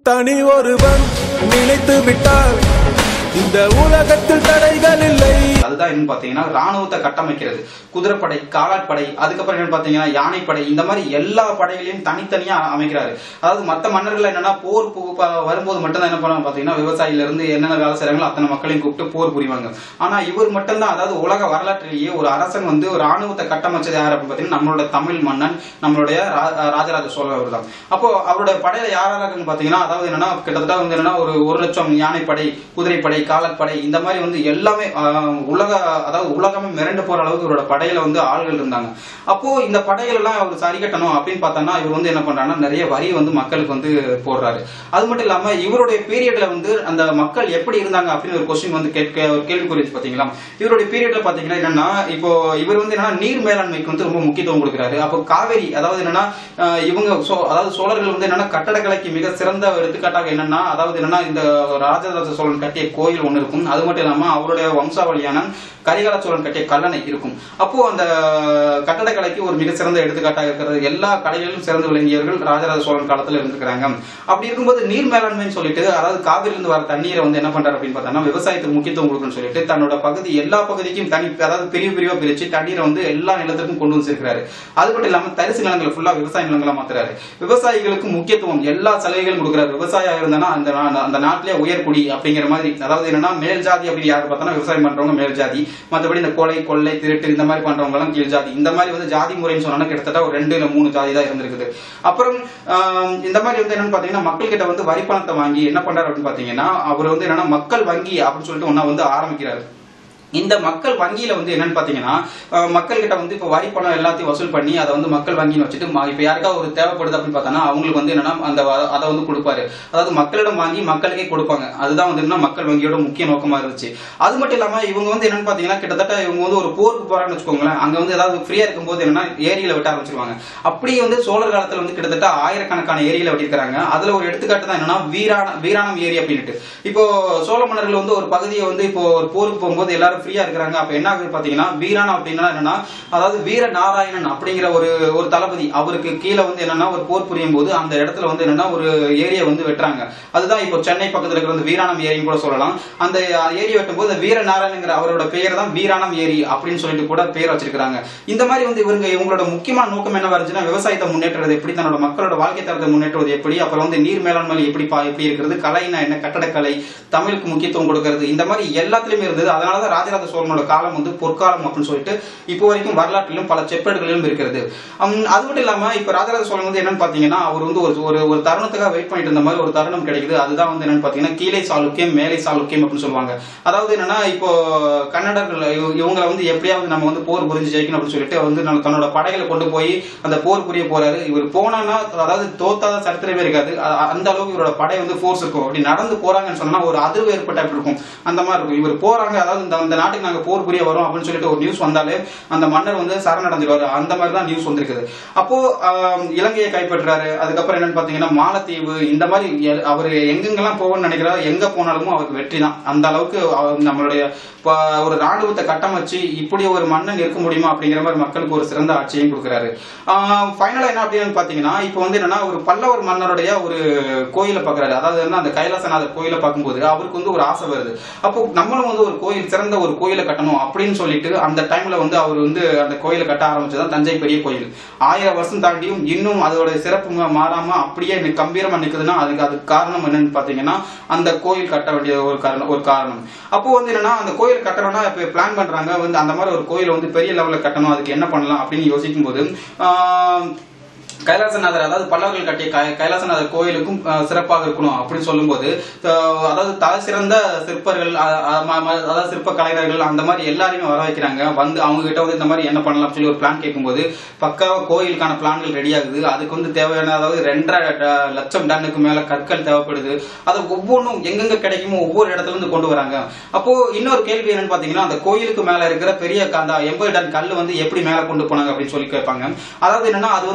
தனி ஒருவன் நினைத்து விட்டால் இந்த உலகத்தில் தடைகள் இல்லை அதுதான் என்னன்னு பாத்தீங்கன்னா ராணுவத்தை கட்டமைக்கிறது குதிரைப்படை காலாட்படை அதுக்கப்புறம் என்னன்னு பாத்தீங்கன்னா யானைப்படை இந்த மாதிரி எல்லா படைகளையும் தனித்தனியா அமைக்கிறாரு அதாவது மத்த மன்னர்கள் என்னன்னா போர் பு- ப- வரும்போது மட்டும்தான் என்ன பண்ணுவாங்க பாத்தீங்கன்னா விவசாயில இருந்து என்னென்ன வேலை செய்றாங்களோ அத்தனை மக்களையும் கூப்பிட்டு போர் புரிவாங்க ஆனா இவர் மட்டும்தான் அதாவது உலக வரலாற்றிலேயே ஒரு அரசன் வந்து ஒரு ராணுவத்தை கட்டமைச்சது யார் அப்படின்னு பாத்தீங்கன்னா நம்மளோட தமிழ் மன்னன் நம்மளுடைய ரா- ராஜராஜ சோழன் அவர் தான் அப்போ அவருடைய படையில யார் யாருன்னு பாத்தீங்கன்னா அதாவது என்னன்னா கிட்டத்தட்ட வந்து என்னன்னா ஒரு ஒரு லட்சம் யானைப்படை குதிரைப்படை காலாட்படை இந்த மாதிரி வந்து எல்லாமே ஆஹ், உலக அதாவது உலகமே மிரண்டு போற அளவுக்கு இவரோட படையில வந்து ஆள்கள் இருந்தாங்க அப்போ இந்த படைகள் எல்லாம் அவர் சரி கட்டணும் அப்படின்னு பார்த்தோம்னா இவர் வந்து என்ன பண்றாருன்னா நிறைய வரி வந்து மக்களுக்கு வந்து போடுறாரு அது மட்டும் இல்லாம இவருடைய பீரியட்ல வந்து அந்த மக்கள் எப்படி இருந்தாங்க அப்படின்னு ஒரு கொஸ்டின் வந்து கேட்க ஒரு கேள்விக்குறி வச்சு பாத்தீங்களா இவருடைய பீரியட்ல பாத்தீங்கன்னா என்னன்னா இப்போ இவர் வந்து என்னன்னா நீர் மேலாண்மைக்கு வந்து ரொம்ப முக்கியத்துவம் கொடுக்குறாரு அப்போ காவேரி அதாவது என்னன்னா ஆஹ், இவங்க சோ- அதாவது சோழர்கள் வந்து என்னன்னா கட்டடக்கலைக்கு மிக சிறந்த ஒரு எடுத்துக்காட்டாக என்னன்னா அதாவது என்னன்னா இந்த ராஜராஜ சோழன் கட்டிய கோயில் ஒன்று இருக்கும் அது மட்டும் இல்லாம அவருடைய வம்சாவளியான கரிகால சோழன் கட்டிய கல்லணை இருக்கும் அப்போ அந்த கட்டடக்கலைக்கு ஒரு மிக சிறந்த எடுத்துக்காட்டாக இருக்கிறது எல்லா கலைகளிலும் சிறந்து விளங்கியவர்கள் ராஜராஜ சோழன் காலத்துல இருந்திருக்கிறாங்க அப்படி இருக்கும்போது நீர் மேலாண்மைன்னு சொல்லிட்டு அதாவது காவிரியிலிருந்து வர தண்ணீரை வந்து என்ன பண்றாரு அப்படின்னு பார்த்தோம்னா விவசாயத்துக்கு முக்கியத்துவம் கொடுக்கணும்னு சொல்லிட்டு தன்னோட பகுதி எல்லா பகுதிக்கும் தனி அதாவது பிரிவு பிரிவா பிரிச்சு தண்ணீரை வந்து எல்லா நிலத்திற்கும் கொண்டு வந்து சேர்க்கிறாரு அது மட்டும் இல்லாம தரிசு நிலங்களை ஃபுல்லா விவசாய நிலங்களா மாத்துறாரு விவசாயிகளுக்கு முக்கியத்துவம் எல்லா சலுகைகளும் கொடுக்குறாரு விவசாயம் இருந்தானா அந்த நா- அந்த நாட்டிலே உயர்குடி அப்படிங்கிற மாதிரி அதாவது என்னன்னா மேல் ஜாதி அப்படின்னு யாரு பார்த்தோம்னா விவசாயம் பண்றவங்க மேல் ஜாதி மற்றபடி இந்த கொலை கொள்ளை திருட்டு இந்த மாதிரி பண்றவங்க எல்லாம் கீழ் ஜாதி இந்த மாதிரி வந்து ஜாதி முறைன்னு சொன்னா கிட்டத்தட்ட ஒரு ரெண்டு இல்ல மூணு ஜாதி தான் இருந்திருக்குது அப்புறம் ஆம், இந்த மாதிரி வந்து என்னன்னு பாத்தீங்கன்னா மக்கள் கிட்ட வந்து வரி பணத்தை வாங்கி என்ன பண்றாரு அப்படின்னு பாத்தீங்கன்னா அவர் வந்து என்னன்னா மக்கள் வங்கி அப்படின்னு சொல்லிட்டு ஒன்னா வந்து ஆரம்பிக்கிறாரு இந்த மக்கள் வங்கியில வந்து என்னன்னு பாத்தீங்கன்னா அஹ், மக்கள் கிட்ட வந்து இப்ப வரி பணம் எல்லாத்தையும் வசூல் பண்ணி அதை வந்து மக்கள் வங்கின்னு வச்சுட்டு ம- இப்ப யாருக்காவது ஒரு தேவைப்படுது அப்படின்னு பார்த்தோன்னா அவங்களுக்கு வந்து என்னன்னா அந்த வ- அதை வந்து கொடுப்பாரு அதாவது மக்களிடம் வாங்கி மக்களுக்கே கொடுப்பாங்க அதுதான் வந்து என்ன மக்கள் வங்கியோட முக்கிய நோக்கமா இருந்துச்சு அது மட்டும் இல்லாம இவங்க வந்து என்னன்னு பாத்தீங்கன்னா கிட்டத்தட்ட இவங்க வந்து ஒரு போருக்கு போறாங்கன்னு வச்சுக்கோங்களேன் அங்க வந்து ஏதாவது ஃப்ரீயா இருக்கும்போது என்னன்னா ஏரியில வெட்ட ஆரம்பிச்சிருவாங்க அப்படி வந்து சோழர் காலத்துல வந்து கிட்டத்தட்ட ஆயிரக்கணக்கான ஏரியில வெட்டியிருக்காங்க அதுல ஒரு எடுத்துக்காட்டு தான் என்னன்னா வீராண வீராணம் ஏரி அப்படின்ட்டு இப்போ சோழ மன்னர்கள் வந்து ஒரு பகுதியை வந்து இப்போ ஒரு போருக்கு போகும்போது எல்லாரும் ஃப்ரீயா இருக்கிறாங்க அப்ப என்ன ஆகுது பாத்தீங்கன்னா வீராணம் அப்படின்னா என்னன்னா அதாவது வீர நாராயணன் அப்படிங்கிற ஒரு ஒரு தளபதி அவருக்கு கீழே வந்து என்னன்னா ஒரு போர் புரியும் போது அந்த இடத்துல வந்து என்னன்னா ஒரு ஏரியை வந்து வெட்டுறாங்க அதுதான் இப்போ சென்னை பக்கத்துல இருக்கிற அந்த வீராணம் ஏரின்னு கூட சொல்லலாம் அந்த ஏரி வெட்டும் போது வீர நாராயணங்கிற அவரோட பெயர் தான் வீராணம் ஏரி அப்படின்னு சொல்லிட்டு கூட பேர் வச்சிருக்காங்க இந்த மாதிரி வந்து இவங்க இவங்களோட முக்கியமான நோக்கம் என்ன இருந்துச்சுன்னா விவசாயத்தை முன்னேற்றுறது எப்படி தன்னோட மக்களோட வாழ்க்கை தரத்தை முன்னேற்றுவது எப்படி அப்புறம் வந்து நீர் மேலாண்மை எப்படி பா- எப்படி இருக்கிறது கலைனா என்ன கட்டடக்கலை தமிழுக்கு முக்கியத்துவம் கொடுக்கிறது இந்த மாதிரி எல்லாத்துலயுமே இருந்தது அதனாலதான் ராஜராஜ சோழனோட காலம் வந்து பொற்காலம் அப்படின்னு சொல்லிட்டு இப்போ வரைக்கும் வரலாற்றிலும் பல செப்பேடுகளிலும் இருக்கிறது ஹம், அது மட்டும் இல்லாம இப்ப ராஜராஜ சோழன் வந்து என்னன்னு பாத்தீங்கன்னா அவர் வந்து ஒரு ஒரு ஒரு தருணத்துக்காக வெயிட் பண்ணிட்டு இருந்த மாதிரி ஒரு தருணம் கிடைக்குது அதுதான் வந்து என்னன்னு பாத்தீங்கன்னா கீழே சாளுக்கியம் மேலை சாளுக்கியம் அப்படின்னு சொல்லுவாங்க அதாவது என்னன்னா இப்போ கன்னடர்கள் இவ- இவங்களை வந்து எப்படியாவது நம்ம வந்து போர் புரிஞ்சு ஜெயிக்கணும் அப்படின்னு சொல்லிட்டு வந்து நம்ம தன்னோட படைகளை கொண்டு போய் அந்த போர் புரிய போறாரு இவர் போனான்னா அதாவது தோத்தாத சரித்திரமே இருக்காது அ- அ- அந்த அளவுக்கு இவரோட படை வந்து ஃபோர்ஸ் இருக்கும் அப்படி நடந்து போறாங்கன்னு சொன்னா ஒரு அதிர்வு ஏற்பட்ட அப்படி இருக்கும் அந்த மாதிரி இருக்கும் இவர் போறாங்க அதாவது இந்த இந்த நாட்டுக்கு நாங்க போர் புரிய வரோம் அப்படின்னு சொல்லிட்டு ஒரு நியூஸ் வந்தாலே அந்த மன்னர் வந்து சரணடைஞ்சிருவாரு அந்த மாதிரி தான் நியூஸ் வந்திருக்குது அப்போ ஆம், இலங்கையை கைப்பற்றுறாரு அதுக்கப்புறம் என்னன்னு பாத்தீங்கன்னா மாலத்தீவு இந்த மாதிரி எ- அவர் எங்கெங்கெல்லாம் போகணும்னு நினைக்கிறாரு எங்க போனாலும் அவருக்கு வெற்றி தான் அந்த அளவுக்கு அவர் நம்மளுடைய ப- ஒரு ராணுவத்தை கட்டமைச்சு இப்படி ஒரு மன்னன் இருக்க முடியுமா அப்படிங்கிற மாதிரி மக்களுக்கு ஒரு சிறந்த ஆட்சியையும் கொடுக்குறாரு ஃபைனலா என்ன அப்படின்னு பாத்தீங்கன்னா இப்போ வந்து என்னன்னா ஒரு பல்லவர் மன்னருடைய ஒரு கோயிலை பாக்குறாரு அதாவது என்ன அந்த கைலாசநாதர் கோயிலை பார்க்கும்போது அவருக்கு வந்து ஒரு ஆசை வருது அப்போ நம்மளும் வந்து ஒரு கோயில் சிறந்த ஒரு கோயிலை கட்டணும் அப்படின்னு சொல்லிட்டு அந்த டைம்ல வந்து அவர் வந்து அந்த கோயிலை கட்ட ஆரம்பிச்சதான் தஞ்சை பெரிய கோயில் ஆயிரம் வருஷம் தாண்டியும் இன்னும் அதோட சிறப்பு ம- மாறாம அப்படியே நி- கம்பீரமா நிக்குதுன்னா அதுக்கு அதுக்கு காரணம் என்னன்னு பாத்தீங்கன்னா அந்த கோயில் கட்ட வேண்டிய ஒரு காரணம் ஒரு காரணம் அப்போ வந்து என்னன்னா அந்த கோயில் கட்டணும்னா இப்ப பிளான் பண்றாங்க வந்து அந்த மாதிரி ஒரு கோயிலை வந்து பெரிய லெவல்ல கட்டணும் அதுக்கு என்ன பண்ணலாம் அப்படின்னு யோசிக்கும் போது ஆஹ், கைலாசநாதர் அதாவது பல்லவர்கள் கட்டிய கை- கைலாசநாதர் கோயிலுக்கும் அஹ், சிறப்பாக இருக்கணும் அப்படின்னு சொல்லும்போது அஹ், அதாவது தலை சிறந்த சிற்பர்கள் அ- அ- ம- ம- அதாவது சிற்ப கலைஞர்கள் அந்த மாதிரி எல்லாரையுமே வர வைக்கிறாங்க வந்து அவங்க கிட்ட வந்து இந்த மாதிரி என்ன பண்ணலாம் சொல்லி ஒரு பிளான் கேட்கும்போது பக்காவா கோயிலுக்கான பிளான்கள் ரெடி ஆகுது அதுக்கு வந்து தேவையான அதாவது ரெண்டரை ட- லட்சம் டன்னுக்கு மேல கற்கள் தேவைப்படுது அது ஒவ்வொன்றும் எங்கெங்க கிடைக்குமோ ஒவ்வொரு இடத்துல இருந்து கொண்டு வராங்க அப்போ இன்னொரு கேள்வி என்னன்னு பாத்தீங்கன்னா அந்த கோயிலுக்கு மேல இருக்கிற பெரிய க- அந்த எண்பது டன் கல் வந்து எப்படி மேல கொண்டு போனாங்க அப்படின்னு சொல்லி கேட்பாங்க அதாவது என்னன்னா அது வந்து ஒரே கல்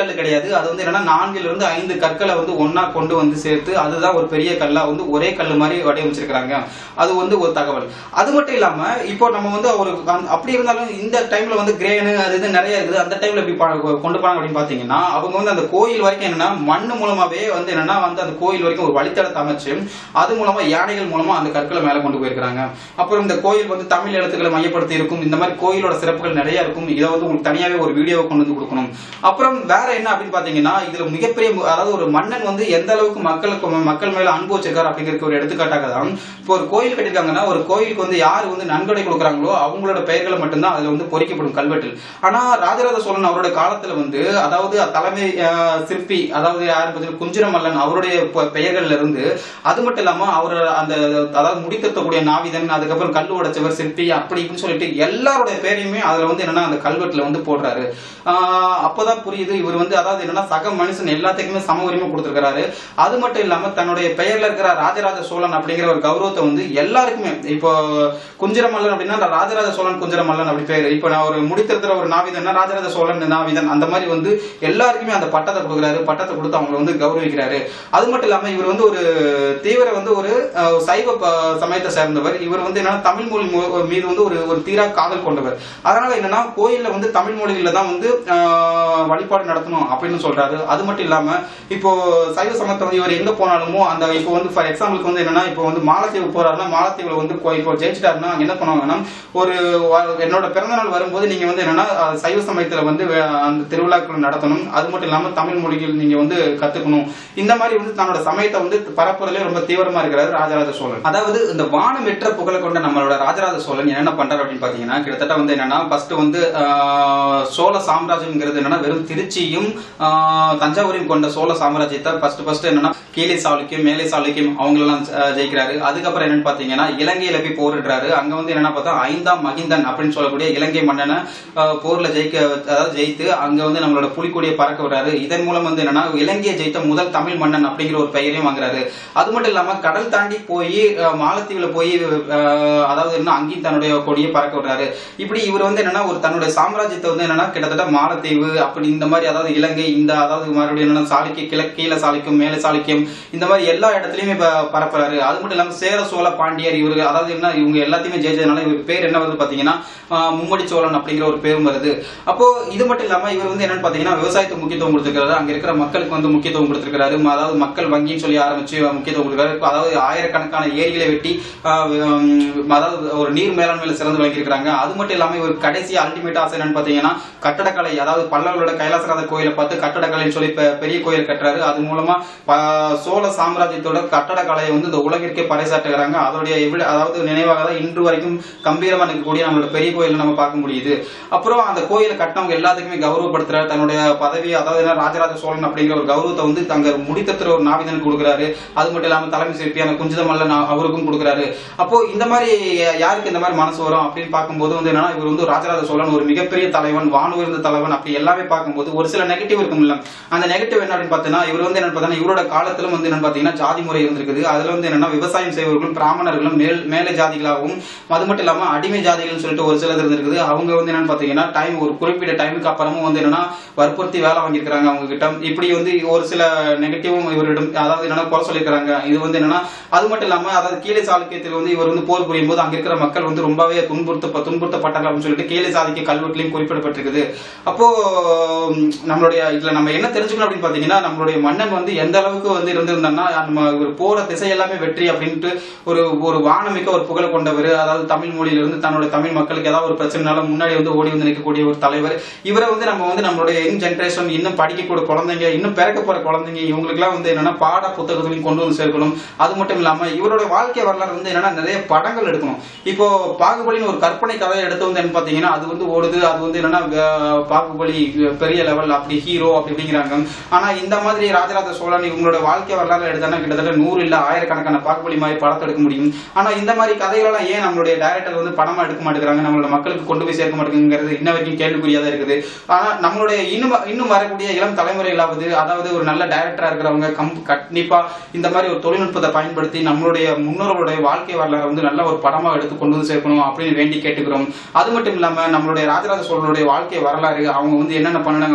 கல் கிடையாது அது வந்து என்னன்னா நான்குல இருந்து ஐந்து கற்களை வந்து ஒன்னா கொண்டு வந்து சேர்த்து அதுதான் ஒரு பெரிய கல்லா வந்து ஒரே கல் மாதிரி வடிவமைச்சிருக்காங்க அது வந்து ஒரு தகவல் அது மட்டும் இல்லாம இப்போ நம்ம வந்து ஒரு அந்த- அப்படி இருந்தாலும் இந்த டைம்ல வந்து கிரேனு அது இது நிறைய இருக்குது அந்த டைம்ல எப்படி பா- கொண்டு போறாங்க அப்படின்னு பாத்தீங்கன்னா அவங்க வந்து அந்த கோயில் வரைக்கும் என்னன்னா மண்ணு மூலமாவே வந்து என்னன்னா வந்து அந்த கோயில் வரைக்கும் ஒரு வழித்தடத்தை அமைச்சு அது மூலமா யானைகள் மூலமா அந்த கற்களை மேல கொண்டு போயிருக்காங்க அப்புறம் இந்த கோயில் வந்து தமிழ் எழுத்துக்களை மையப்படுத்தி இருக்கும் இந்த மாதிரி கோயிலோட சிறப்புகள் நிறைய இருக்கும் இதை வந்து உங்களுக்கு தனியாவே ஒரு வீடியோவை கொண்டு வந்து கொடுக்கணும் அப்புறம் வேற என்ன அப்படின்னு பாத்தீங்கன்னா இதுல மிகப்பெரிய மு- அதாவது ஒரு மன்னன் வந்து எந்த அளவுக்கு மக்களுக்கு மக்கள் மேல அன்பு வச்சிருக்காரு அப்படிங்கிறதுக்கு ஒரு எடுத்துக்காட்டாக தான் இப்போ ஒரு கோயில் கட்டிருக்காங்கன்னா ஒரு கோயிலுக்கு வந்து யார் வந்து நன்கொடை கொடுக்குறாங்களோ அவங்களோட பெயர்களை மட்டும்தான் அதுல வந்து பொறிக்கப்படும் கல்வெட்டில் ஆனா ராஜராஜ சோழன் அவரோட காலத்துல வந்து அதாவது தலைமை அஹ், சிற்பி அதாவது யார் பார்த்தீங்கன்னா குஞ்சிரமல்லன் அவருடைய பெ- பெயர்கள்ல இருந்து அது மட்டும் இல்லாம அவர் அந்த அதாவது முடித்திருத்தக்கூடிய நாவிதன் அதுக்கப்புறம் கல் உடைச்சவர் சிற்பி அப்படி இப்படின்னு சொல்லிட்டு எல்லாருடைய பேரையுமே அதுல வந்து என்னன்னா அந்த கல்வெட்டுல வந்து போடுறாரு ஆஹ் அப்போதான் புரியுது இவர் வந்து அதாவது என்னன்னா சக மனுஷன் எல்லாத்துக்குமே சம உரிமை கொடுத்திருக்கிறாரு அது மட்டும் இல்லாம தன்னுடைய பெயர்ல இருக்கிற ராஜராஜ சோழன் அப்படிங்கிற ஒரு கௌரவத்தை வந்து எல்லாருக்குமே இப்போ குஞ்சிரமல்லன் அப்படின்னா நான் ராஜராஜ சோழன் குஞ்சிரமல்லன் அப்படி பேரு இப்போ நான் ஒரு முடித்திருக்கிற ஒரு நாவிதன்னா ராஜராஜ சோழன் நாவிதன் அந்த மாதிரி வந்து எல்லாருக்குமே அந்த பட்டத்தை கொடுக்குறாரு பட்டத்தை கொடுத்து அவங்களை வந்து கௌரவிக்கிறாரு அது மட்டும் இல்லாம இவர் வந்து ஒரு தீவிர வந்து ஒரு அஹ், சைவ ப- சமயத்தை சேர்ந்தவர் இவர் வந்து என்னன்னா தமிழ் மொழி மு- மீது வந்து ஒரு ஒரு தீரா காதல் கொண்டவர் அதனால என்னன்னா கோயில்ல வந்து தமிழ் மொழியில தான் வந்து ஆஹ், வழிபாடு நடத்தணும் அப்படின்னு சொல்றாரு அது மட்டும் இல்லாம இப்போ சைவ சமயத்தை வந்து இவர் எங்க போனாலுமோ அந்த இப்போ வந்து ஃபார் எக்ஸாம்பிளுக்கு வந்து என்னன்னா இப்போ வந்து மாலத்தீவு போறாருன்னா மாலத்தீவுல வந்து கோ- இப்போ ஜெயிச்சிட்டாருன்னா என்ன பண்ணுவாங்கன்னா ஒரு வ- என்னோட பிறந்த நாள் வரும்போது நீங்க வந்து என்னன்னா அஹ், சைவ சமயத்துல வந்து வே- அந்த திருவிழாக்கள் நடத்தணும் அது மட்டும் இல்லாம தமிழ் மொழிகள் நீங்க வந்து கத்துக்கணும் இந்த மாதிரி வந்து தன்னோட சமயத்தை வந்து பரப்புறதுல ரொம்ப தீவிரமா இருக்கிறாரு ராஜராஜ சோழன் அதாவது இந்த வானம் எற்ற புகழை கொண்ட நம்மளோட ராஜராஜ சோழன் என்ன பண்றாரு அப்படின்னு பாத்தீங்கன்னா கிட்டத்தட்ட வந்து என்னன்னா ஃபர்ஸ்ட் வந்து ஆஹ், சோழ சாம்ராஜ்யம்ங்கிறது என்னன்னா வெறும் திருச்சியும் ஆஹ், தஞ்சாவூரையும் கொண்ட சோழ சாம்ராஜ்யத்தை ஃபர்ஸ்ட் ஃபர்ஸ்ட் என்னன்னா கீழே சாளுக்கியம் மேலே சாளுக்கியம் அவங்களெல்லாம் அஹ், ஜெயிக்கிறாரு அதுக்கப்புறம் என்னன்னு பாத்தீங்கன்னா இலங்கையில போய் போரிடுறாரு அங்க வந்து என்னன்னா பார்த்தா ஐந்தாம் மகிந்தன் அப்படின்னு சொல்லக்கூடிய இலங்கை மன்னனை அஹ், போர்ல ஜெயிக்க அதாவது ஜெயித்து அங்க வந்து நம்மளோட புலிக்கொடியை பறக்க விடுறாரு இதன் மூலம் வந்து என்னன்னா இலங்கையை ஜெயித்த முதல் தமிழ் மன்னன் அப்படிங்கிற ஒரு பெயரையும் வாங்குறாரு அது மட்டும் இல்லாம கடல் தாண்டி போய் அஹ், மாலத்தீவுல போய் அஹ், அதாவது என்ன அங்கேயும் தன்னுடைய கொடியை பறக்க விடுறாரு இப்படி இவர் வந்து என்னன்னா ஒரு தன்னுடைய சாம்ராஜ்யத்தை வந்து என்னன்னா கிட்டத்தட்ட மாலத்தீவு அப்படி இந்த மாதிரி அதாவது இலங்கை இந்த அதாவது மறுபடியும் என்னன்னா சாளுக்கிய கிழக்கு கீழ சாளுக்கியம் மேல சாளுக்கியம் இந்த மாதிரி எல்லா இடத்துலயுமே ப- பரப்புறாரு அது மட்டும் இல்லாம சேர சோழ பாண்டியர் இவரு அதாவது என்ன இவங்க எல்லாத்தையுமே ஜெயிச்சதுனால இவருக்கு பேர் என்ன வருது பாத்தீங்கன்னா ஆஹ், மும்மடி சோழன் அப்படிங்கிற ஒரு பேரும் வருது அப்போ இது மட்டும் இல்லாம இவர் வந்து என்னன்னு பாத்தீங்கன்னா விவசாயத்துக்கு முக்கியத்துவம் கொடுத்திருக்காரு அங்க இருக்கிற மக்களுக்கு வந்து முக்கியத்துவம் கொடுத்திருக்காரு ம- அதாவது மக்கள் வங்கின்னு சொல்லி ஆரம்பிச்சு முக்கியத்துவம் கொடுத்திருக்காரு அதாவது ஆயிரக்கணக்கான ஏரிகளை வெட்டி ஆஹ், உம், அதாவது ஒரு நீர் மேலாண்மையில சிறந்து விளங்கியிருக்காங்க அது மட்டும் இல்லாம இவர் கடைசி அல்டிமேட் ஆசை என்னன்னு பாத்தீங்கன்னா கட்டடக்கலை அதாவது பல்லவர்களோட கைலாசநாதர் கோயிலை பார்த்து கட்டடக்கலைன்னு சொல்லி பெ- பெரிய கோயில் கட்டுறாரு அது மூலமா ப- சோழ சாம்ராஜ்யத்தோட கட்டடக்கலையை வந்து இந்த உலகிற்கே பறைசாட்டுகிறாங்க அதோடைய எவ்வளவு அதாவது நினைவாக தான் இன்று வரைக்கும் கம்பீரமா நிற்கக்கூடிய நம்மளோட பெரிய கோயில நம்ம பார்க்க முடியுது அப்புறம் அந்த கோயிலை கட்டினவங்க எல்லாத்துக்குமே கௌரவப்படுத்துறாரு தன்னுடைய பதவி அதாவது என்ன ராஜராஜ சோழன் அப்படிங்கிற ஒரு கௌரவத்தை வந்து தங்க முடித்தத்துற ஒரு நாவிதனுக்கு கொடுக்குறாரு அது மட்டும் இல்லாம தலைமை சிற்பியான குஞ்சிதமல்லன் அவருக்கும் கொடுக்குறாரு அப்போ இந்த மாதிரி யாருக்கு இந்த மாதிரி மனசு வரும் அப்படின்னு பார்க்கும்போது வந்து என்னன்னா இவர் வந்து ராஜராஜ சோழன் ஒரு மிகப்பெரிய தலைவன் வானுயர்ந்த தலைவன் அப்படி எல்லாமே பார்க்கும்போது ஒரு சில நெகட்டிவ் இருக்கும் இல்ல அந்த நெகட்டிவ் என்ன அப்படின்னு பார்த்தீங்கன்னா இவர் வந்து என்ன பார்த்தீங்கன்னா இவரோட காலத்திலும் வந்து என்ன பார்த்தீங்கன்னா ஜாதி முறை இருந்திருக்குது அதுல வந்து என்னன்னா விவசாயம் செய்வர்களும் பிராமணர்களும் மேல் மேலே ஜாதிகளாகவும் அது மட்டும் இல்லாம அடிமை ஜாதிகள்னு சொல்லிட்டு ஒரு சிலர் இருந்திருக்குது அவங்க வந்து என்னன்னு பாத்தீங்கன்னா டைம் ஒரு குறிப்பிட்ட டைமுக்கு அப்புறமும் வந்து என்னன்னா வற்புறுத்தி வேலை வாங்கியிருக்கிறாங்க அவங்க கிட்ட இப்படி வந்து ஒரு சில நெகட்டிவும் இவரிடம் அதாவது என்னன்னா குறை சொல்லியிருக்கிறாங்க இது வந்து என்னன்னா அது மட்டும் இல்லாம அதாவது கீழே சாளுக்கியத்தில் வந்து இவர் வந்து போர் புரியும் போது அங்க இருக்கிற மக்கள் வந்து ரொம்பவே துன்புறுத்த துன்புறுத்தப்பட்டாங்க அப்படின்னு சொல்லிட்டு கீழே சாதிக்க கல்வெட்டுலையும் குறிப்பிடப்பட்டிருக்குது அப்போ உம், நம்மளுடைய இதுல நம்ம என்ன தெரிஞ்சுக்கணும் அப்படின்னு பாத்தீங்கன்னா நம்மளுடைய மன்னன் வந்து எந்த அளவுக்கு வந்து இருந்திருந்தான்னா நம்ம இவர் போற திசை எல்லாமே வெற்றி அப்படின்ட்டு ஒரு ஒரு வானமிக்க ஒரு புகழை கொண்டவர் அதாவது தமிழ் மொழியில இருந்து தன்னோட தமிழ் மக்களுக்கு ஏதாவது ஒரு பிரச்சனைனால முன்னாடி வந்து ஓடி வந்து நிற்கக்கூடிய ஒரு தலைவர் இவரை வந்து நம்ம வந்து நம்மளுடைய யங் ஜென்ரேஷன் இன்னும் படிக்கக்கூடிய குழந்தைங்க இன்னும் பிறக்க போற குழந்தைங்க இவங்களுக்குலாம் வந்து என்னன்னா பாட புத்தகத்திலையும் கொண்டு வந்து சேர்க்கணும் அது மட்டும் இல்லாம இவரோட வாழ்க்கை வரலாறு வந்து என்னன்னா நிறைய படங்கள் எடுக்கணும் இப்போ பாகுபலின்னு ஒரு கற்பனை கதையை எடுத்து வந்து என்ன பாத்தீங்கன்னா அது வந்து ஓடுது அது வந்து என்னன்னா அஹ், பாகுபலி பெரிய லெவல் அப்படி ஹீரோ அப்படி அப்படிங்கிறாங்க ஆனா இந்த மாதிரி ராஜராஜ சோழன் இவங்களோட வாழ்க்கை வரலாறு எடுத்தா கிட்டத்தட்ட நூறு இல்ல ஆயிரக்கணக்கான பாகுபலி மாதிரி படத்தை எடுக்க முடியும் ஆனா இந்த மாதிரி கதைகளெல்லாம் ஏன் நம்மளுடைய டைரக்டர் வந்து படமா எடுக்க மாட்டேங்கிறாங்க நம்மளோட மக்களுக்கு கொண்டு போய் சேர்க்க மாட்டேங்கிறது இன்ன வரைக்கும் கேள்விக்குறியா தான் இருக்குது ஆனா நம்மளுடைய இன்னும் இன்னும் வரக்கூடிய இளம் தலைமுறையிலாவது அதாவது ஒரு நல்ல டைரக்டரா இருக்கிறவங்க கம் கண்டிப்பா இந்த மாதிரி ஒரு தொழில்நுட்பத்தை பயன்படுத்தி நம்மளுடைய முன்னோர்களுடைய வாழ்க்கை வரலாறு வந்து நல்ல ஒரு படமா எடுத்து கொண்டு வந்து சேர்க்கணும் அப்படின்னு வேண்டி கேட்டுக்கிறோம் அது மட்டும் இல்லாம நம்மளுடைய ராஜராஜ சோழனுடைய வாழ்க்கை வரலாறு அவங்க வந்து என்னென்ன பண்ணாங்க அவங்க காலத்துல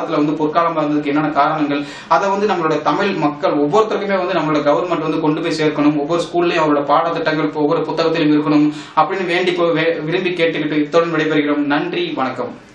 காலத்துல வந்து பொற்காலமா இருந்ததுக்கு என்னென்ன காரணங்கள் அதை வந்து நம்மளோட தமிழ் மக்கள் ஒவ்வொருத்தருக்குமே வந்து நம்மளோட கவர்மெண்ட் வந்து கொண்டு போய் சேர்க்கணும் ஒவ்வொரு ஸ்கூல்லயும் அவரோட பாடத்திட்டங்கள் ஒவ்வொரு புத்தகத்திலும் இருக்கணும் அப்படின்னு வேண்டி போ- வே- விரும்பி கேட்டுக்கிட்டு இத்துடன் விடைபெறுகிறோம் நன்றி வணக்கம்